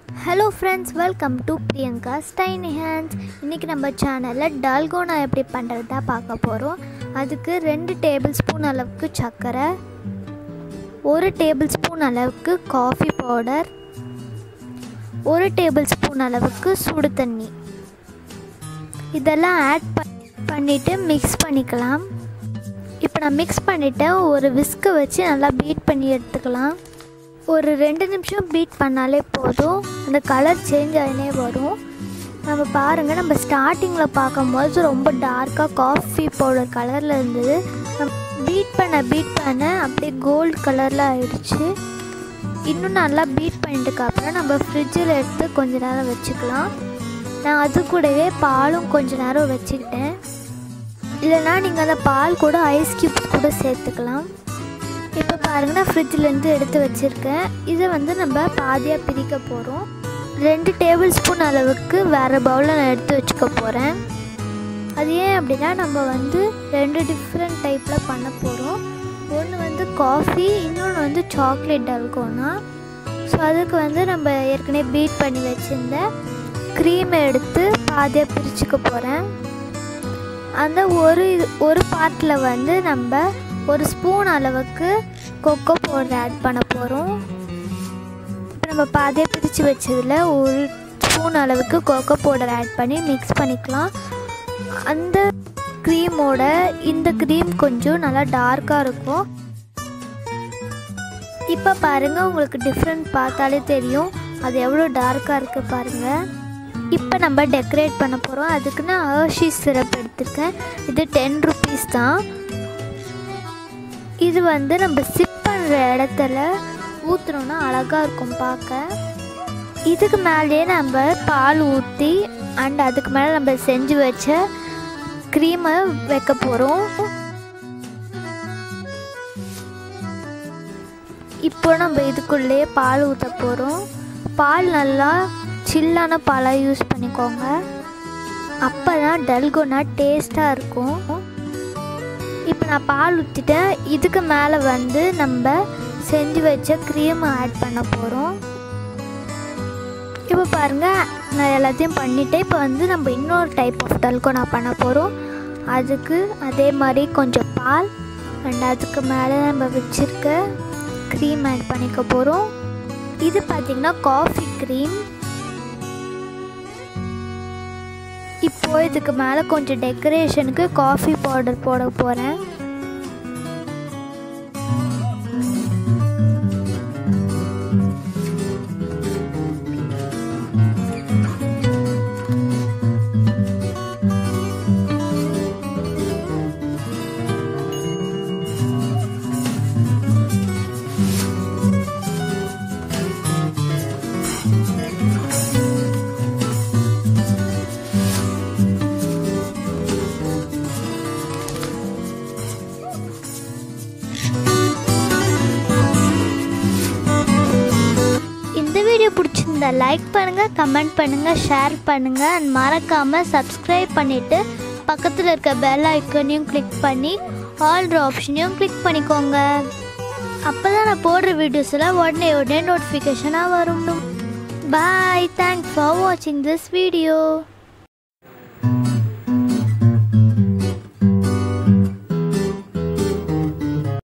hello friends welcome to Priyanka Stainy hands இன்றைக்கி நம்ம சேனலில் டால்கோனா எப்படி பண்ணுறது தான் பார்க்க போகிறோம் அதுக்கு ரெண்டு டேபிள் ஸ்பூன் அளவுக்கு சர்க்கரை ஒரு டேபிள் ஸ்பூன் அளவுக்கு காஃபி பவுடர் ஒரு டேபிள் ஸ்பூன் அளவுக்கு சுடு தண்ணி இதெல்லாம் ஆட் பண்ணிவிட்டு மிக்ஸ் பண்ணிக்கலாம் இப்போ நான் மிக்ஸ் பண்ணிவிட்டேன் ஒரு விஸ்கை வச்சு நல்லா பீட் பண்ணி எடுத்துக்கலாம் ஒரு ரெண்டு நிமிஷம் பீட் பண்ணாலே போதும் அந்த கலர் சேஞ்ச் ஆகினே வரும் நம்ம பாருங்கள் நம்ம ஸ்டார்டிங்கில் பார்க்கும்போது ரொம்ப டார்க்காக காஃபி பவுடர் கலரில் இருந்தது நம்ம பீட் பண்ண பீட் பண்ண அப்படியே கோல்டு கலரில் ஆயிடுச்சு இன்னும் நல்லா பீட் பண்ணிட்டுக்கு அப்புறம் நம்ம ஃப்ரிட்ஜில் எடுத்து கொஞ்ச நேரம் வச்சுக்கலாம் நான் அது கூடவே பாலும் கொஞ்ச நேரம் வச்சுக்கிட்டேன் இல்லைனா நீங்கள் அந்த பால் கூட ஐஸ் க்யூப்ஸ் கூட சேர்த்துக்கலாம் இப்போ பாருங்கள் நான் ஃப்ரிட்ஜிலேருந்து எடுத்து வச்சுருக்கேன் இதை வந்து நம்ம பாதியாக பிரிக்க போகிறோம் ரெண்டு டேபிள் ஸ்பூன் அளவுக்கு வேறு பவுலில் நான் எடுத்து வச்சுக்க போகிறேன் அது ஏன் அப்படின்னா நம்ம வந்து ரெண்டு டிஃப்ரெண்ட் டைப்பில் பண்ண போகிறோம் ஒன்று வந்து காஃபி இன்னொன்று வந்து சாக்லேட் டல்கோனா ஸோ அதுக்கு வந்து நம்ம ஏற்கனவே பீட் பண்ணி வச்சுருந்த க்ரீமை எடுத்து பாதியாக பிரிச்சுக்க போகிறேன் அந்த ஒரு ஒரு பாட்டில் வந்து நம்ம ஒரு ஸ்பூன் அளவுக்கு கொக்கோ பவுடர் ஆட் பண்ண போகிறோம் இப்போ நம்ம பாதியாக பிரித்து வச்சதில் ஒரு ஸ்பூன் அளவுக்கு கொக்கோ பவுடர் ஆட் பண்ணி மிக்ஸ் பண்ணிக்கலாம் அந்த க்ரீமோட இந்த க்ரீம் கொஞ்சம் நல்லா டார்க்காக இருக்கும் இப்போ பாருங்கள் உங்களுக்கு டிஃப்ரெண்ட் பார்த்தாலே தெரியும் அது எவ்வளோ டார்க்காக இருக்குது பாருங்கள் இப்போ நம்ம டெக்கரேட் பண்ண போகிறோம் அதுக்கு நான் ஹர்ஷி சிரப் எடுத்திருக்கேன் இது டென் ருபீஸ் தான் இது வந்து நம்ம சிப் பண்ணுற இடத்துல ஊற்றுனோன்னா அழகாக இருக்கும் பார்க்க இதுக்கு மேலேயே நம்ம பால் ஊற்றி அண்ட் அதுக்கு மேலே நம்ம செஞ்சு வச்ச க்ரீமை வைக்க போகிறோம் இப்போ நம்ம இதுக்குள்ளேயே பால் ஊற்ற போகிறோம் பால் நல்லா சில்லான பாலாக யூஸ் பண்ணிக்கோங்க அப்போ தான் டல்கோனா டேஸ்ட்டாக இருக்கும் இப்போ நான் பால் ஊற்றிட்டேன் இதுக்கு மேலே வந்து நம்ம செஞ்சு வச்ச க்ரீம் ஆட் பண்ண போகிறோம் இப்போ பாருங்கள் நான் எல்லாத்தையும் பண்ணிவிட்டேன் இப்போ வந்து நம்ம இன்னொரு டைப் ஆஃப் டல்கோனா பண்ண போகிறோம் அதுக்கு அதே மாதிரி கொஞ்சம் பால் அண்ட் அதுக்கு மேலே நம்ம வச்சுருக்க க்ரீம் ஆட் பண்ணிக்க போகிறோம் இது பார்த்திங்கன்னா காஃபி க்ரீம் இப்போ இதுக்கு மேலே கொஞ்சம் டெக்கரேஷனுக்கு காஃபி பவுடர் போட போகிறேன் இந்த வீடியோ பிடிச்சிருந்தா லைக் பண்ணுங்கள் கமெண்ட் பண்ணுங்கள் ஷேர் பண்ணுங்கள் அண்ட் மறக்காமல் சப்ஸ்கிரைப் பண்ணிவிட்டு பக்கத்தில் இருக்க பெல் ஐக்கனையும் கிளிக் பண்ணி ஆல் ஆப்ஷனையும் கிளிக் பண்ணிக்கோங்க அப்போ தான் நான் போடுற வீடியோஸில் உடனே உடனே நோட்டிஃபிகேஷனாக வரும் பாய் தேங்க்ஸ் ஃபார் வாட்சிங் திஸ் வீடியோ